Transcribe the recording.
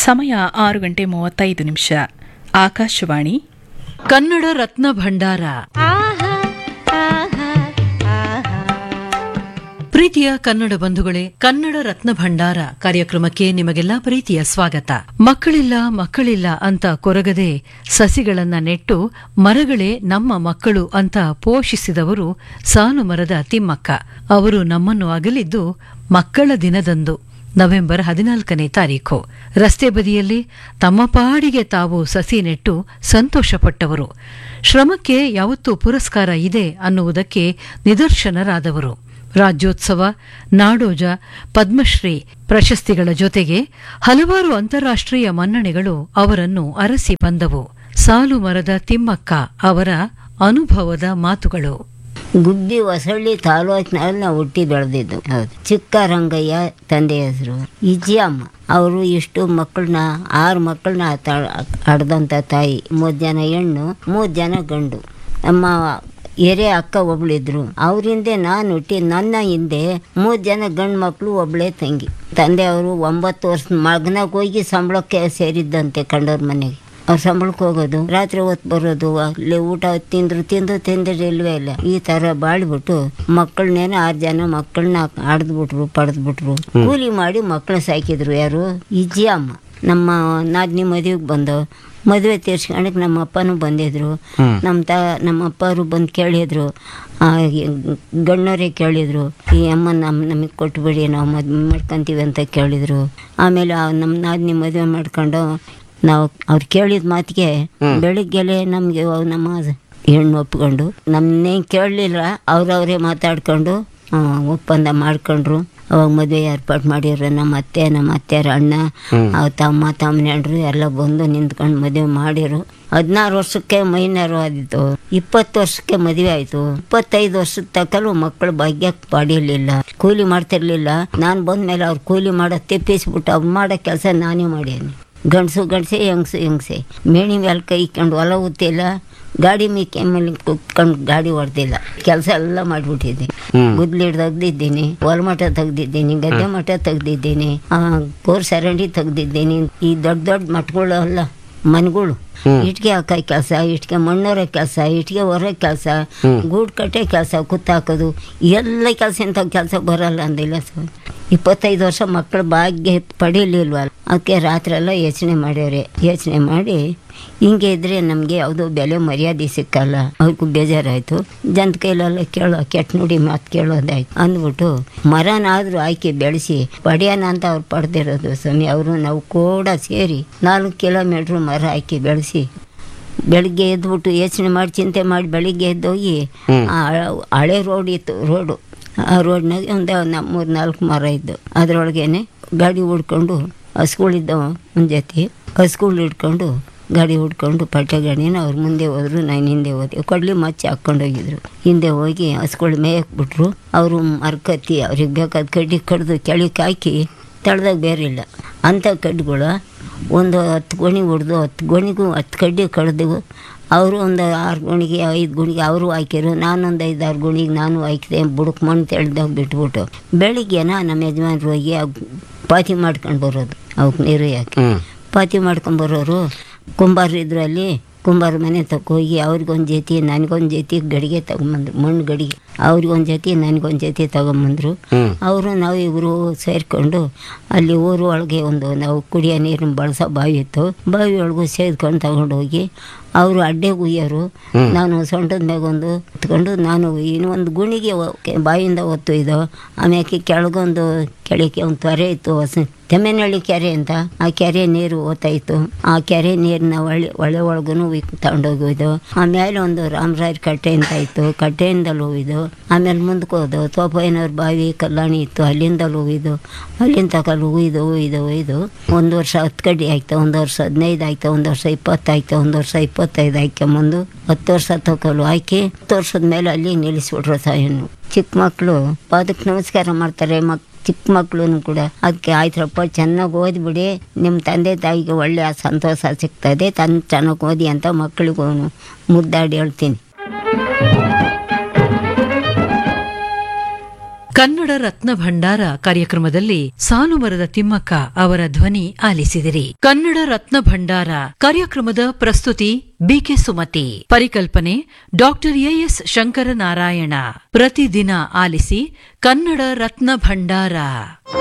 ಸಮಯ ಆರು ಗಂಟೆ ಮೂವತ್ತೈದು ನಿಮಿಷ ಆಕಾಶವಾಣಿ ಕನ್ನಡ ರತ್ನ ಭಂಡಾರ ಪ್ರೀತಿಯ ಕನ್ನಡ ಬಂಧುಗಳೇ ಕನ್ನಡ ರತ್ನ ಭಂಡಾರ ಕಾರ್ಯಕ್ರಮಕ್ಕೆ ನಿಮಗೆಲ್ಲ ಪ್ರೀತಿಯ ಸ್ವಾಗತ ಮಕ್ಕಳಿಲ್ಲ ಮಕ್ಕಳಿಲ್ಲ ಅಂತ ಕೊರಗದೆ ಸಸಿಗಳನ್ನ ನೆಟ್ಟು ಮರಗಳೇ ನಮ್ಮ ಮಕ್ಕಳು ಅಂತ ಪೋಷಿಸಿದವರು ಸಾಲು ಮರದ ತಿಮ್ಮಕ್ಕ ಅವರು ನಮ್ಮನ್ನು ಅಗಲಿದ್ದು ಮಕ್ಕಳ ದಿನದಂದು ನವೆಂಬರ್ ಹದಿನಾಲ್ಕನೇ ತಾರೀಖು ರಸ್ತೆ ಬದಿಯಲ್ಲಿ ತಮ್ಮ ಪಾಡಿಗೆ ತಾವು ಸಸಿ ನೆಟ್ಟು ಸಂತೋಷಪಟ್ಟವರು ಶ್ರಮಕ್ಕೆ ಯಾವತ್ತೂ ಪುರಸ್ಕಾರ ಇದೆ ಅನ್ನುವುದಕ್ಕೆ ನಿದರ್ಶನರಾದವರು ರಾಜ್ಯೋತ್ಸವ ನಾಡೋಜ ಪದ್ಮಶ್ರೀ ಪ್ರಶಸ್ತಿಗಳ ಜೊತೆಗೆ ಹಲವಾರು ಅಂತಾರಾಷ್ಟ್ರೀಯ ಮನ್ನಣೆಗಳು ಅವರನ್ನು ಅರಸಿ ಬಂದವು ಸಾಲು ಮರದ ತಿಮ್ಮಕ್ಕ ಅವರ ಅನುಭವದ ಮಾತುಗಳು ಗುಬ್ಬಿ ಹೊಸಳ್ಳಿ ತಾಲೂಕಿನಲ್ಲಿ ನಾವು ಹುಟ್ಟಿ ಬೆಳೆದಿದ್ದು ಹೌದು ಚಿಕ್ಕ ರಂಗಯ್ಯ ತಂದೆ ಹೆಸರು ಇಜ್ಜಿಯಮ್ಮ ಅವರು ಇಷ್ಟು ಮಕ್ಕಳನ್ನ ಆರು ಮಕ್ಕಳನ್ನ ಹಡ್ದಂಥ ತಾಯಿ ಮೂರು ಜನ ಹೆಣ್ಣು ಮೂರು ಜನ ಗಂಡು ನಮ್ಮ ಹಿರಿಯ ಅಕ್ಕ ಒಬ್ಳಿದ್ರು ಅವರಿಂದೆ ನಾನು ಹುಟ್ಟಿ ನನ್ನ ಹಿಂದೆ ಮೂರು ಜನ ಗಂಡು ಮಕ್ಕಳು ಒಬ್ಳೇ ತಂಗಿ ತಂದೆ ಅವರು ಒಂಬತ್ತು ವರ್ಷದ ಮಗನಾಗ ಹೋಗಿ ಸಂಬಳಕ್ಕೆ ಸೇರಿದ್ದಂತೆ ಕಂಡವ್ರ ಮನೆಗೆ ಅವ್ರು ಸಂಬಳಕ್ಕೆ ಹೋಗೋದು ರಾತ್ರಿ ಹೊತ್ತು ಬರೋದು ಅಲ್ಲಿ ಊಟ ತಿಂದ್ರು ತಿಂದು ತಿಂದ್ರೆ ಇಲ್ವೇ ಇಲ್ಲ ಈ ತರ ಬಾಳ್ಬಿಟ್ಟು ಮಕ್ಕಳನ್ನೇನೋ ಆರು ಜನ ಮಕ್ಕಳನ್ನ ಆಡ್ದ್ಬಿಟ್ರು ಪಡೆದ್ಬಿಟ್ರು ಕೂಲಿ ಮಾಡಿ ಮಕ್ಕಳು ಸಾಕಿದ್ರು ಯಾರು ಇಜ್ಜಿ ಅಮ್ಮ ನಮ್ಮ ನಾದಿನಿ ಮದುವೆಗೆ ಬಂದು ಮದುವೆ ತೀರ್ಸ್ಕೊಳಕ್ಕೆ ನಮ್ಮ ಅಪ್ಪನೂ ಬಂದಿದ್ರು ನಮ್ಮ ತ ನಮ್ಮ ಅಪ್ಪರು ಬಂದು ಕೇಳಿದ್ರು ಆ, ಈ ಗಣ್ಣವರೇ ಕೇಳಿದ್ರು ಈ ಅಮ್ಮ ನಮ್ಮ ನಮಗೆ ಕೊಟ್ಬಿಡಿ ನಾವು ಮದುವೆ ಮಾಡ್ಕೊಂತೀವಿ ಅಂತ ಕೇಳಿದ್ರು ಆಮೇಲೆ ಆ ನಮ್ಮ ನಾದಿನಿ ಮದುವೆ ಮಾಡ್ಕೊಂಡು ನಾವು ಅವ್ರು ಕೇಳಿದ ಮಾತಿಗೆ ಬೆಳಿಗ್ಗೆಲೆ ನಮಗೆ ನಮ್ಮ ಹೆಣ್ಣು ಒಪ್ಕೊಂಡು ನಮ್ಮನ್ನೇನು ಕೇಳಲಿಲ್ಲ ಅವ್ರವರೇ ಮಾತಾಡ್ಕೊಂಡು ಆ, ಒಪ್ಪಂದ ಮಾಡ್ಕೊಂಡ್ರು ಅವಾಗ ಮದುವೆ ಏರ್ಪಾಡು ಮಾಡಿದ್ರು ನಮ್ಮ ಅತ್ತೆ ನಮ್ಮ ಅತ್ತೆಯರ ಅಣ್ಣ ಅವ್ರ ತಮ್ಮ ತಮ್ಮನೆಂಡ್ರು ಎಲ್ಲ ಬಂದು ನಿಂತ್ಕೊಂಡು ಮದುವೆ ಮಾಡಿರು ಹದಿನಾರು ವರ್ಷಕ್ಕೆ ಮೈನಾರು ಆದಿತ್ತು ಇಪ್ಪತ್ತು ವರ್ಷಕ್ಕೆ ಮದುವೆ ಆಯಿತು ಇಪ್ಪತ್ತೈದು ವರ್ಷದ ತಕ್ಕಲು ಮಕ್ಕಳು ಭಾಗ್ಯಕ್ಕೆ ಪಡೀಲಿಲ್ಲ ಕೂಲಿ ಮಾಡ್ತಿರ್ಲಿಲ್ಲ ನಾನು ಬಂದ್ಮೇಲೆ ಅವ್ರು ಕೂಲಿ ಮಾಡೋದು ತೆಪ್ಪಿಸ್ಬಿಟ್ಟು ಅವ್ರು ಮಾಡೋ ಕೆಲಸ ನಾನೇ ಮಾಡೀನಿ ಗಂಡಸು ಗಂಡಸೆ ಹೆಂಗಸು ಹೆಂಗಸೆ ಮೇಣಿ ಮೇಲೆ ಕೈ ಇಕ್ಕೊಂಡು ಹೊಲ ಉತ್ತಿಲ್ಲ ಗಾಡಿ ಮೇಕೆ ಮೇಲೆ ಕುತ್ಕೊಂಡು ಗಾಡಿ ಹೊಡೆದಿಲ್ಲ ಕೆಲಸ ಎಲ್ಲ ಮಾಡಿಬಿಟ್ಟಿದ್ದೆ ಗುದ್ಲಿಡ್ ತೆಗ್ದಿದ್ದೀನಿ ಹೊಲಮಠ ತೆಗ್ದಿದ್ದೀನಿ ಗದ್ದೆ ಮಠ ತೆಗ್ದಿದ್ದೀನಿ ಕೋರ್ ಸರಂಡಿ ತೆಗ್ದಿದ್ದೀನಿ ಈ ದೊಡ್ಡ ದೊಡ್ಡ ಮಠಗಳು ಅಲ್ಲ ಮನೆಗಳು ಇಟ್ಗೆ ಹಾಕೋ ಕೆಲಸ ಇಟ್ಗೆ ಮಣ್ಣೊರ ಕೆಲಸ ಇಟ್ಗೆ ಹೊರ ಕೆಲಸ ಗೂಡು ಕಟ್ಟೆ ಕೆಲಸ ಕುತ್ತಾಕೋದು ಎಲ್ಲ ಕೆಲಸ ಇಂಥ ಕೆಲಸ ಬರಲ್ಲ ಅಂದಿಲ್ಲ ಸರ್ ಇಪ್ಪತ್ತೈದು ವರ್ಷ ಮಕ್ಕಳು ಭಾಗ್ಯ ಪಡೀಲಿಲ್ವಲ್ಲ ಅದಕ್ಕೆ ರಾತ್ರಿ ಎಲ್ಲ ಯೋಚನೆ ಮಾಡ್ಯವ್ರೆ ಯೋಚನೆ ಮಾಡಿ ಹಿಂಗೆ ಇದ್ರೆ ನಮಗೆ ಯಾವುದೋ ಬೆಲೆ ಮರ್ಯಾದೆ ಸಿಕ್ಕಲ್ಲ ಅವ್ರಿಗೂ ಬೇಜಾರಾಯಿತು ಜನದ ಕೈಲೆಲ್ಲ ಕೇಳೋ ಕೆಟ್ಟ ನುಡಿ ಮಾತು ಕೇಳೋದಾಯ್ತು ಅಂದ್ಬಿಟ್ಟು ಮರನಾದರೂ ಆಯ್ಕೆ ಬೆಳೆಸಿ ಪಡೆಯೋಣ ಅಂತ ಅವ್ರು ಪಡೆದಿರೋದು ಸ್ವಾಮಿ ಅವರು ನಾವು ಕೂಡ ಸೇರಿ ನಾಲ್ಕು ಕಿಲೋಮೀಟ್ರ್ ಮರ ಹಾಕಿ ಬೆಳೆಸಿ ಬೆಳಿಗ್ಗೆ ಎದ್ಬಿಟ್ಟು ಯೋಚನೆ ಮಾಡಿ ಚಿಂತೆ ಮಾಡಿ ಬೆಳಿಗ್ಗೆ ಎದ್ದೋಗಿ ಆ ಹಳೆ ರೋಡ್ ಇತ್ತು ರೋಡು ಆ ರೋಡ್ನಾಗ ಒಂದು ಮೂರು ನಾಲ್ಕು ಮರ ಇದ್ದು ಅದರೊಳಗೇನೆ ಗಾಡಿ ಹುಡ್ಕೊಂಡು ಹಸ್ಗಳಿದ್ದವ ಒಂದು ಜೊತೆ ಹಸ್ಗಳು ಹಿಡ್ಕೊಂಡು ಗಾಡಿ ಹುಡ್ಕೊಂಡು ಪಟ್ಟೆ ಗಾಡಿನ ಅವ್ರು ಮುಂದೆ ಹೋದ್ರು ನಾನು ಹಿಂದೆ ಹೋದೆ ಕೊಡ್ಲಿ ಮಚ್ಚಿ ಹಾಕ್ಕೊಂಡು ಹೋಗಿದ್ರು ಹಿಂದೆ ಹೋಗಿ ಹಸ್ಗಳು ಮೇಯಕ್ಕೆ ಬಿಟ್ರು ಅವರು ಮರ್ಕತ್ತಿ ಅವ್ರಿಗೆ ಬೇಕಾದ ಕಡ್ಡಿ ಕಡ್ದು ಕೆಳಕ್ಕೆ ಹಾಕಿ ತಳ್ದಾಗ ಬೇರೆ ಇಲ್ಲ ಅಂಥ ಕಡ್ಡಿಗಳು ಒಂದು ಹತ್ತು ಗೋಣಿ ಹೊಡೆದು ಹತ್ತು ಗೋಣಿಗೂ ಹತ್ತು ಕಡ್ಡಿ ಕಡ್ದು ಅವರು ಒಂದು ಆರು ಗುಣಿಗೆ ಐದು ಗುಣಿಗೆ ಅವರು ಹಾಕಿರು ನಾನೊಂದು ಐದು ಆರು ಗುಣಿಗೆ ನಾನು ಹಾಕಿದೆ ಬುಡಕ್ಕೆ ಮಣ್ಣು ತೆಳ್ದಾಗ ಬಿಟ್ಬಿಟ್ಟು ಬೆಳಿಗ್ಗೆನ ನಮ್ಮ ಯಜಮಾನ್ರು ಹೋಗಿ ಅವ್ ಪಾತಿ ಮಾಡ್ಕೊಂಡು ಬರೋದು ಅವಕ್ಕೆ ನೀರು ಯಾಕೆ ಪಾತಿ ಮಾಡ್ಕೊಂಡು ಬರೋರು ಕುಂಬಾರ ಇದ್ರು ಅಲ್ಲಿ ಕುಂಬಾರ ಮನೆ ತಕ್ಕ ಹೋಗಿ ಅವ್ರಿಗೊಂದು ಜೊತೆ ನನಗೊಂದು ಜೊತೆ ಗಡಿಗೆ ತಗೊಂಬಂದ್ರು ಮಣ್ಣು ಗಡಿಗೆ ಅವ್ರಿಗೊಂದು ಜೊತೆ ನನಗೊಂದು ಜೊತೆ ತಗೊಂಬಂದ್ರು ಅವರು ನಾವು ಇವರು ಸೇರಿಕೊಂಡು ಅಲ್ಲಿ ಊರು ಒಳಗೆ ಒಂದು ನಾವು ಕುಡಿಯೋ ನೀರನ್ನ ಬಳಸೋ ಬಾವಿ ಇತ್ತು ಬಾವಿ ಒಳಗೂ ಸೇದ್ಕೊಂಡು ತಗೊಂಡು ಹೋಗಿ ಅವರು ಅಡ್ಡೆ ಉಯ್ಯೋರು ನಾನು ಸೊಂಟದ ಮ್ಯಾಗೊಂದು ಎತ್ಕೊಂಡು ನಾನು ಇನ್ನೊಂದು ಗುಣಿಗೆ ಒ- ಕೆ- ಬಾವಿಯಿಂದ ಒತ್ತು ಇದು ಆಮ್ಯಾಕೆ ಕೆಳಗೊಂದು ಕೆಳಕ್ಕೆ ಒಂದು ತೊರೆ ಇತ್ತು ಹೊಸ ತೆಮ್ಮೆನಹಳ್ಳಿ ಕೆರೆ ಅಂತ ಆ ಕೆರೆ ನೀರು ಓತಾಯಿತ್ತು ಆ ಕೆರೆ ನೀರನ್ನ ಒಳ್ಳೆ ಒಳೆ ಒಳಗೂ ತಗೊಂಡೋಗಿ ಹೋಯ್ದು ಆಮೇಲೆ ಒಂದು ರಾಮರಾಯರ ಕಟ್ಟೆ ಅಂತ ಇತ್ತು ಕಟ್ಟೆಯಿಂದಲೂ ಹೋಗಿದ್ದು ಆಮೇಲೆ ಮುಂದಕ್ಕೆ ಹೋದು ತೋಪಯ್ಯನವ್ರ ಬಾವಿ ಕಲ್ಯಾಣಿ ಇತ್ತು ಅಲ್ಲಿಂದಲೂ ಹೋಗಿದ್ದು ಅಲ್ಲಿಂದ ತಗೊಳ್ಳು ಹೋಯ್ದು ಹೋಯ್ದು ಹೋಯ್ದು ಒಂದು ವರ್ಷ ಹತ್ತು ಕಡ್ಡಿ ಆಯ್ತು ಒಂದು ವರ್ಷ ಹದಿನೈದು ಆಯ್ತು ಒಂದು ವರ್ಷ ಇಪ್ಪತ್ತು ಆಯ್ತು ಒಂದು ವರ್ಷ ಇಪ್ಪತ್ತೈದು ಹಾಕ್ಕೊಂಬಂದು ಹತ್ತು ವರ್ಷ ತಗೊಳ್ಳು ಹಾಕಿ ಹತ್ತು ವರ್ಷದ ಮೇಲೆ ಅಲ್ಲಿ ನಿಲ್ಲಿಸ್ಬಿಟ್ರು ಸಾಯನ್ನು ಚಿಕ್ಕ ಮಕ್ಕಳು ಪಾದಕ್ಕೆ ನಮಸ್ಕಾರ ಮಾಡ್ತಾರೆ ಮಕ್ ಚಿಕ್ಕ ಮಕ್ಕಳು ಕೂಡ ಅದಕ್ಕೆ ಆಯ್ತರಪ್ಪ ಚೆನ್ನಾಗಿ ಓದ್ಬಿಡಿ ನಿಮ್ಮ ತಂದೆ ತಾಯಿಗೆ ಒಳ್ಳೆಯ ಸಂತೋಷ ಸಿಗ್ತದೆ ತನ್ನ ಚೆನ್ನಾಗಿ ಓದಿ ಅಂತ ಮಕ್ಕಳಿಗೂ ಮುದ್ದಾಡಿ ಹೇಳ್ತೀನಿ ಕನ್ನಡ ರತ್ನ ಭಂಡಾರ ಕಾರ್ಯಕ್ರಮದಲ್ಲಿ ಸಾಲುಮರದ ತಿಮ್ಮಕ್ಕ ಅವರ ಧ್ವನಿ ಆಲಿಸಿದಿರಿ ಕನ್ನಡ ರತ್ನ ಭಂಡಾರ ಕಾರ್ಯಕ್ರಮದ ಪ್ರಸ್ತುತಿ ಬಿಕೆ ಸುಮತಿ ಪರಿಕಲ್ಪನೆ ಡಾಕ್ಟರ್ ಎಎಸ್ ಶಂಕರನಾರಾಯಣ ಪ್ರತಿದಿನ ಆಲಿಸಿ ಕನ್ನಡ ರತ್ನ ಭಂಡಾರ